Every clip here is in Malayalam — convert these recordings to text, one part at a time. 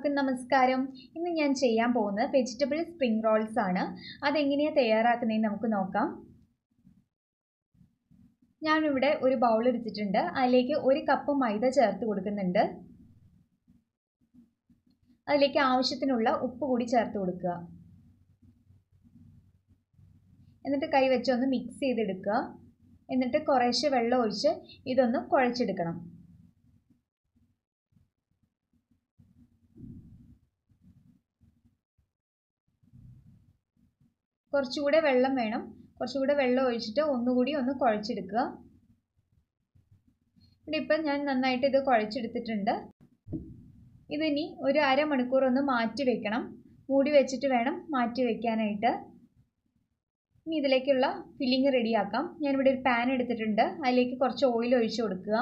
എല്ലാവർക്കും നമസ്കാരം ഇന്ന് ഞാൻ ചെയ്യാൻ പോകുന്നത് വെജിറ്റബിൾ സ്പ്രിംഗ് റോൾസ് ആണ് അതെങ്ങനെയാണ് തയ്യാറാക്കുന്നതെന്ന് നമുക്ക് നോക്കാം ഞാനിവിടെ ഒരു ബൗൾ എടുത്തിട്ടുണ്ട് അതിലേക്ക് ഒരു കപ്പ് മൈദ ചേർത്ത് കൊടുക്കുന്നുണ്ട് അതിലേക്ക് ആവശ്യത്തിനുള്ള ഉപ്പ് കൂടി ചേർത്ത് കൊടുക്കുക എന്നിട്ട് കൈ വെച്ചൊന്ന് മിക്സ് ചെയ്തെടുക്കുക എന്നിട്ട് കുറേശ്ശെ വെള്ളം ഒഴിച്ച് ഇതൊന്ന് കുഴച്ചെടുക്കണം കുറച്ചുകൂടെ വെള്ളം വേണം കുറച്ചുകൂടെ വെള്ളം ഒഴിച്ചിട്ട് ഒന്നുകൂടി ഒന്ന് കുഴച്ചെടുക്കുക ഇവിടെ ഇപ്പം ഞാൻ നന്നായിട്ട് ഇത് കുഴച്ചെടുത്തിട്ടുണ്ട് ഇതിനി ഒരു അരമണിക്കൂർ ഒന്ന് മാറ്റി വെക്കണം മൂടി വെച്ചിട്ട് വേണം മാറ്റി വെക്കാനായിട്ട് ഇനി ഇതിലേക്കുള്ള ഫില്ലിങ് റെഡിയാക്കാം ഞാനിവിടെ ഒരു പാൻ എടുത്തിട്ടുണ്ട് അതിലേക്ക് കുറച്ച് ഓയിൽ ഒഴിച്ചു കൊടുക്കുക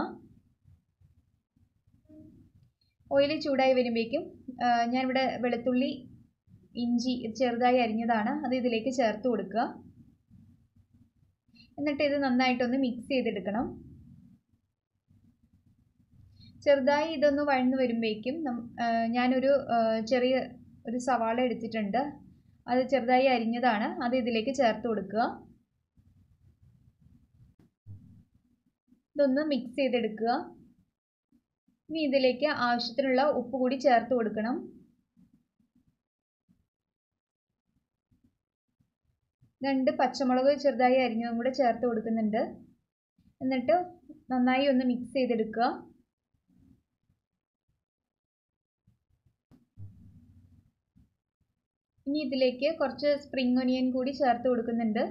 ഓയിൽ ചൂടായി വരുമ്പോഴേക്കും ഞാനിവിടെ വെളുത്തുള്ളി ഇഞ്ചി ചെറുതായി അരിഞ്ഞതാണ് അത് ഇതിലേക്ക് ചേർത്ത് കൊടുക്കുക എന്നിട്ട് ഇത് നന്നായിട്ടൊന്ന് മിക്സ് ചെയ്തെടുക്കണം ചെറുതായി ഇതൊന്ന് വഴന്നു വരുമ്പോഴേക്കും ഞാനൊരു ചെറിയ ഒരു സവാള എടുത്തിട്ടുണ്ട് അത് ചെറുതായി അരിഞ്ഞതാണ് അത് ഇതിലേക്ക് ചേർത്ത് കൊടുക്കുക ഇതൊന്ന് മിക്സ് ചെയ്തെടുക്കുക ഇനി ഇതിലേക്ക് ആവശ്യത്തിനുള്ള ഉപ്പ് കൂടി ചേർത്ത് കൊടുക്കണം രണ്ട് പച്ചമുളക് ചെറുതായി അരിഞ്ഞതും കൂടെ ചേർത്ത് കൊടുക്കുന്നുണ്ട് എന്നിട്ട് നന്നായി ഒന്ന് മിക്സ് ചെയ്തെടുക്കുക ഇനി ഇതിലേക്ക് കുറച്ച് സ്പ്രിംഗ് ഒനിയൻ കൂടി ചേർത്ത് കൊടുക്കുന്നുണ്ട്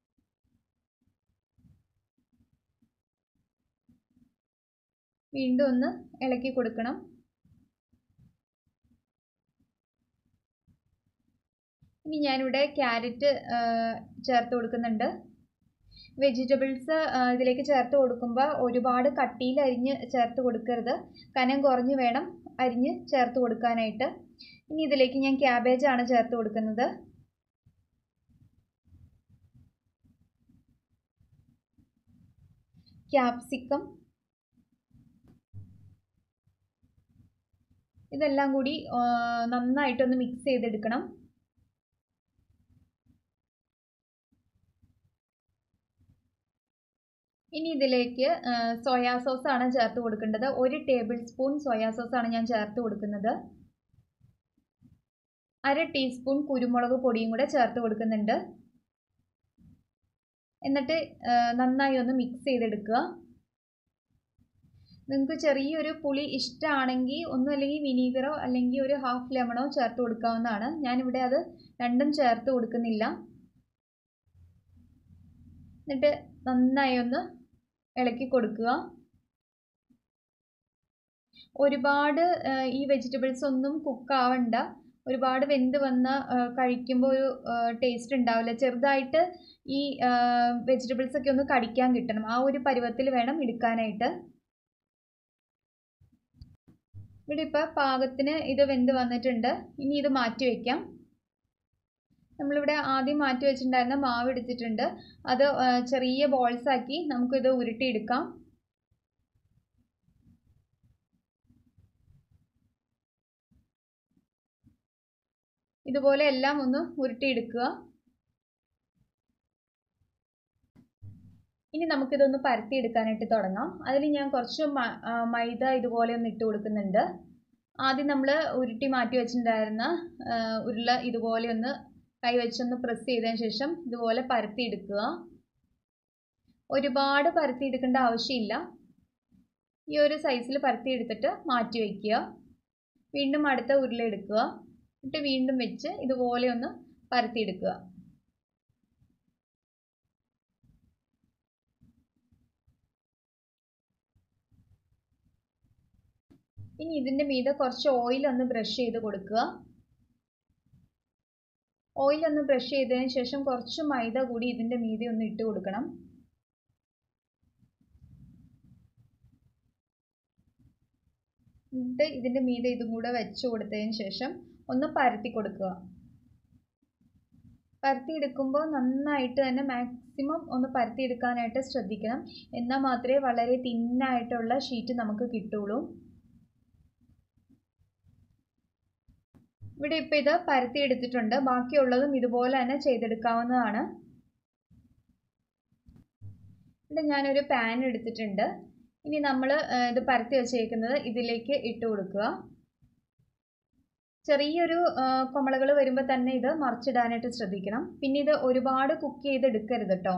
വീണ്ടും ഒന്ന് ഇളക്കി കൊടുക്കണം ഇനി ഞാനിവിടെ ക്യാരറ്റ് ചേർത്ത് കൊടുക്കുന്നുണ്ട് വെജിറ്റബിൾസ് ഇതിലേക്ക് ചേർത്ത് കൊടുക്കുമ്പോൾ ഒരുപാട് കട്ടിയിൽ അരിഞ്ഞ് ചേർത്ത് കൊടുക്കരുത് കനം കുറഞ്ഞ് വേണം അരിഞ്ഞ് ചേർത്ത് കൊടുക്കാനായിട്ട് ഇനി ഇതിലേക്ക് ഞാൻ ക്യാബേജ് ആണ് ചേർത്ത് കൊടുക്കുന്നത് ക്യാപ്സിക്കം ഇതെല്ലാം കൂടി നന്നായിട്ടൊന്ന് മിക്സ് ചെയ്തെടുക്കണം ഇനി ഇതിലേക്ക് സോയാ സോസ് ആണ് ചേർത്ത് കൊടുക്കേണ്ടത് ഒരു ടേബിൾ സ്പൂൺ സോയാ സോസ് ആണ് ഞാൻ ചേർത്ത് കൊടുക്കുന്നത് അര ടീസ്പൂൺ കുരുമുളക് പൊടിയും കൂടെ ചേർത്ത് കൊടുക്കുന്നുണ്ട് എന്നിട്ട് നന്നായി ഒന്ന് മിക്സ് ചെയ്തെടുക്കുക നിങ്ങൾക്ക് ചെറിയൊരു പുളി ഇഷ്ടമാണെങ്കിൽ ഒന്നും അല്ലെങ്കിൽ വിനീഗറോ അല്ലെങ്കിൽ ഒരു ഹാഫ് ലെമണോ ചേർത്ത് കൊടുക്കാവുന്നതാണ് ഞാനിവിടെ അത് രണ്ടും ചേർത്ത് കൊടുക്കുന്നില്ല എന്നിട്ട് നന്നായി ഒന്ന് ഇളക്കി കൊടുക്കുക ഒരുപാട് ഈ വെജിറ്റബിൾസ് ഒന്നും കുക്ക് ആവണ്ട ഒരുപാട് വെന്ത് വന്ന് കഴിക്കുമ്പോൾ ഒരു ടേസ്റ്റ് ഉണ്ടാവില്ല ചെറുതായിട്ട് ഈ വെജിറ്റബിൾസ് ഒക്കെ ഒന്ന് കടിക്കാൻ കിട്ടണം ആ ഒരു പരുവത്തിൽ വേണം എടുക്കാനായിട്ട് ഇവിടെ ഇപ്പോൾ പാകത്തിന് ഇത് വെന്ത് വന്നിട്ടുണ്ട് ഇനി ഇത് മാറ്റി വയ്ക്കാം നമ്മളിവിടെ ആദ്യം മാറ്റി വെച്ചിട്ടുണ്ടായിരുന്ന മാവ് എടുത്തിട്ടുണ്ട് അത് ചെറിയ ബോൾസ് ആക്കി നമുക്കിത് ഉരുട്ടിയെടുക്കാം ഇതുപോലെ എല്ലാം ഒന്ന് ഉരുട്ടിയെടുക്കുക ഇനി നമുക്കിതൊന്ന് പരത്തിയെടുക്കാനായിട്ട് തുടങ്ങാം അതിൽ ഞാൻ കുറച്ച് മൈദ ഇതുപോലെ ഒന്ന് ഇട്ട് കൊടുക്കുന്നുണ്ട് ആദ്യം നമ്മൾ ഉരുട്ടി മാറ്റി വെച്ചിട്ടുണ്ടായിരുന്ന ഉരുള ഇതുപോലെ ഒന്ന് കൈ വെച്ചൊന്ന് പ്രസ് ചെയ്തതിന് ശേഷം ഇതുപോലെ പരത്തിയെടുക്കുക ഒരുപാട് പരത്തിയെടുക്കേണ്ട ആവശ്യമില്ല ഈ ഒരു സൈസിൽ പരത്തിയെടുത്തിട്ട് മാറ്റി വയ്ക്കുക വീണ്ടും അടുത്ത ഉരുള എടുക്കുക എന്നിട്ട് വീണ്ടും വെച്ച് ഇതുപോലെ ഒന്ന് പരത്തിയെടുക്കുക ഇനി ഇതിൻ്റെ മീതെ കുറച്ച് ഓയിൽ ഒന്ന് ബ്രഷ് ചെയ്ത് കൊടുക്കുക ഓയിൽ ഒന്ന് ബ്രഷ് ചെയ്തതിന് ശേഷം കുറച്ച് മൈദ കൂടി ഇതിൻ്റെ മീതെ ഒന്ന് ഇട്ട് കൊടുക്കണം എന്നിട്ട് ഇതിൻ്റെ മീതെ ഇതും കൂടെ വെച്ച് കൊടുത്തതിന് ശേഷം ഒന്ന് പരത്തി കൊടുക്കുക പരത്തിയെടുക്കുമ്പോൾ നന്നായിട്ട് തന്നെ മാക്സിമം ഒന്ന് പരത്തിയെടുക്കാനായിട്ട് ശ്രദ്ധിക്കണം എന്നാൽ മാത്രമേ വളരെ തിന്നായിട്ടുള്ള ഷീറ്റ് നമുക്ക് കിട്ടുള്ളൂ ഇവിടെ ഇപ്പോൾ ഇത് പരത്തി എടുത്തിട്ടുണ്ട് ബാക്കിയുള്ളതും ഇതുപോലെ തന്നെ ചെയ്തെടുക്കാവുന്നതാണ് ഇവിടെ ഞാനൊരു പാൻ എടുത്തിട്ടുണ്ട് ഇനി നമ്മൾ ഇത് പരത്തി വെച്ചേക്കുന്നത് ഇതിലേക്ക് ഇട്ട് കൊടുക്കുക ചെറിയൊരു കുമ്പളകൾ വരുമ്പോൾ തന്നെ ഇത് മറിച്ചിടാനായിട്ട് ശ്രദ്ധിക്കണം പിന്നെ ഇത് ഒരുപാട് കുക്ക് ചെയ്തെടുക്കരുത് കേട്ടോ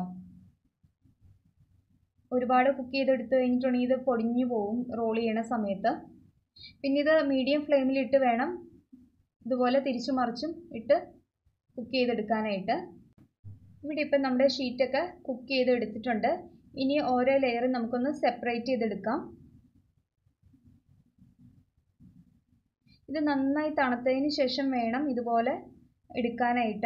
ഒരുപാട് കുക്ക് ചെയ്തെടുത്ത് കഴിഞ്ഞിട്ടുണ്ടെങ്കിൽ ഇത് പൊടിഞ്ഞു പോവും റോൾ ചെയ്യണ സമയത്ത് പിന്നെ ഇത് മീഡിയം ഫ്ലെയിമിലിട്ട് വേണം ഇതുപോലെ തിരിച്ചു മറിച്ചും ഇട്ട് കുക്ക് ചെയ്തെടുക്കാനായിട്ട് ഇവിടെ ഇപ്പം നമ്മുടെ ഷീറ്റൊക്കെ കുക്ക് ചെയ്ത് എടുത്തിട്ടുണ്ട് ഇനി ഓരോ ലെയർ നമുക്കൊന്ന് സെപ്പറേറ്റ് ചെയ്തെടുക്കാം ഇത് നന്നായി തണുത്തതിന് ശേഷം വേണം ഇതുപോലെ എടുക്കാനായിട്ട്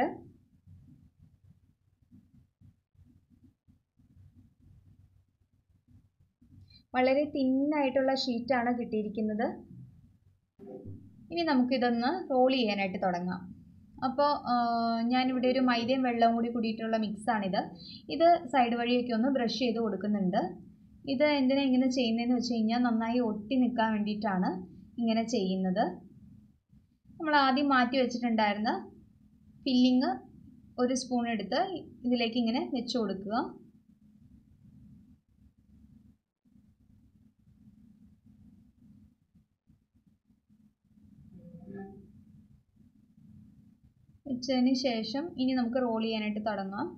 വളരെ തിന്നായിട്ടുള്ള ഷീറ്റാണ് കിട്ടിയിരിക്കുന്നത് ഇനി നമുക്കിതൊന്ന് റോൾ ചെയ്യാനായിട്ട് തുടങ്ങാം അപ്പോൾ ഞാനിവിടെ ഒരു മൈദയും വെള്ളവും കൂടി കൂടിയിട്ടുള്ള മിക്സാണിത് ഇത് സൈഡ് വഴിയൊക്കെ ഒന്ന് ബ്രഷ് ചെയ്ത് കൊടുക്കുന്നുണ്ട് ഇത് എന്തിനാ ഇങ്ങനെ ചെയ്യുന്നതെന്ന് വെച്ച് കഴിഞ്ഞാൽ നന്നായി ഒട്ടി നിൽക്കാൻ വേണ്ടിയിട്ടാണ് ഇങ്ങനെ ചെയ്യുന്നത് നമ്മൾ ആദ്യം മാറ്റി വെച്ചിട്ടുണ്ടായിരുന്ന ഫില്ലിങ് ഒരു സ്പൂൺ എടുത്ത് ഇതിലേക്ക് ഇങ്ങനെ വെച്ച് കൊടുക്കുക വെച്ചതിന് ശേഷം ഇനി നമുക്ക് റോൾ ചെയ്യാനായിട്ട് തുടങ്ങാം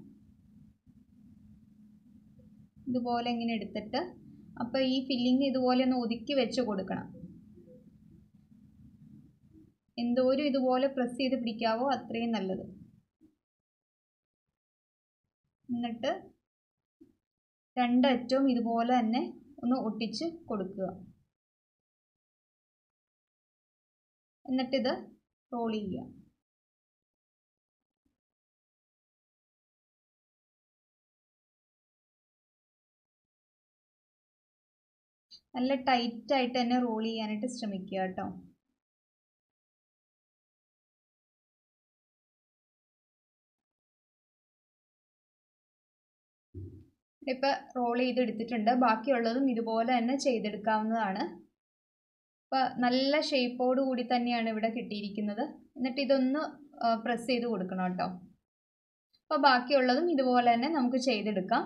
ഇതുപോലെ ഇങ്ങനെ എടുത്തിട്ട് അപ്പോൾ ഈ ഫില്ലിങ് ഇതുപോലെ ഒന്ന് ഒതുക്കി വെച്ച് കൊടുക്കണം എന്തോരം ഇതുപോലെ പ്രസ് ചെയ്ത് പിടിക്കാവോ അത്രയും നല്ലത് എന്നിട്ട് രണ്ടറ്റവും ഇതുപോലെ തന്നെ ഒന്ന് ഒട്ടിച്ച് കൊടുക്കുക എന്നിട്ടിത് റോൾ ചെയ്യുക നല്ല ടൈറ്റ് ആയിട്ട് തന്നെ റോൾ ചെയ്യാനായിട്ട് ശ്രമിക്കുക കേട്ടോ ഇപ്പോൾ റോൾ ചെയ്തെടുത്തിട്ടുണ്ട് ബാക്കിയുള്ളതും ഇതുപോലെ തന്നെ ചെയ്തെടുക്കാവുന്നതാണ് അപ്പോൾ നല്ല ഷേപ്പോട് കൂടി തന്നെയാണ് ഇവിടെ കിട്ടിയിരിക്കുന്നത് എന്നിട്ട് ഇതൊന്ന് പ്രസ് ചെയ്ത് കൊടുക്കണം കേട്ടോ അപ്പോൾ ബാക്കിയുള്ളതും ഇതുപോലെ തന്നെ നമുക്ക് ചെയ്തെടുക്കാം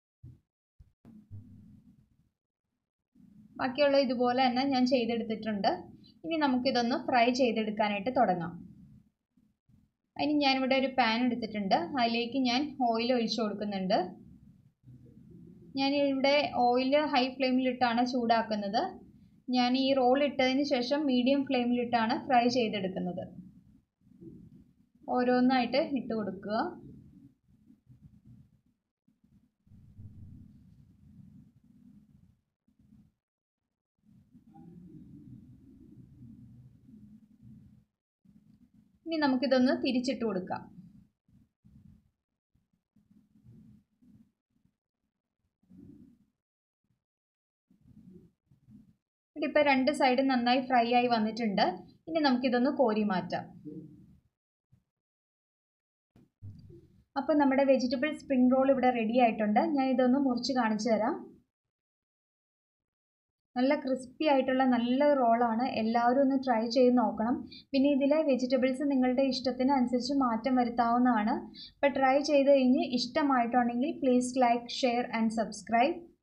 ബാക്കിയുള്ള ഇതുപോലെ തന്നെ ഞാൻ ചെയ്തെടുത്തിട്ടുണ്ട് ഇനി നമുക്കിതൊന്ന് ഫ്രൈ ചെയ്തെടുക്കാനായിട്ട് തുടങ്ങാം അതിന് ഞാനിവിടെ ഒരു പാൻ എടുത്തിട്ടുണ്ട് അതിലേക്ക് ഞാൻ ഓയിൽ ഒഴിച്ചു കൊടുക്കുന്നുണ്ട് ഞാൻ ഇവിടെ ഓയിൽ ഹൈ ഫ്ലെയിമിലിട്ടാണ് ചൂടാക്കുന്നത് ഞാൻ ഈ റോൾ ഇട്ടതിന് ശേഷം മീഡിയം ഫ്ലെയിമിലിട്ടാണ് ഫ്രൈ ചെയ്തെടുക്കുന്നത് ഓരോന്നായിട്ട് ഇട്ട് കൊടുക്കുക ഇനി നമുക്കിതൊന്ന് തിരിച്ചിട്ട് കൊടുക്കാം ഇവിടെ ഇപ്പോൾ രണ്ട് സൈഡും നന്നായി ഫ്രൈ ആയി വന്നിട്ടുണ്ട് ഇനി നമുക്കിതൊന്ന് കോരി മാറ്റാം അപ്പോൾ നമ്മുടെ വെജിറ്റബിൾ സ്പ്രിംഗ് റോൾ ഇവിടെ റെഡി ആയിട്ടുണ്ട് ഞാൻ ഇതൊന്ന് മുറിച്ച് കാണിച്ചു തരാം നല്ല ക്രിസ്പി ആയിട്ടുള്ള നല്ല റോളാണ് എല്ലാവരും ഒന്ന് ട്രൈ ചെയ്ത് നോക്കണം പിന്നെ ഇതിലെ വെജിറ്റബിൾസ് നിങ്ങളുടെ ഇഷ്ടത്തിന് അനുസരിച്ച് മാറ്റം വരുത്താവുന്നതാണ് അപ്പോൾ ട്രൈ ചെയ്ത് കഴിഞ്ഞ് ഇഷ്ടമായിട്ടുണ്ടെങ്കിൽ please like share and subscribe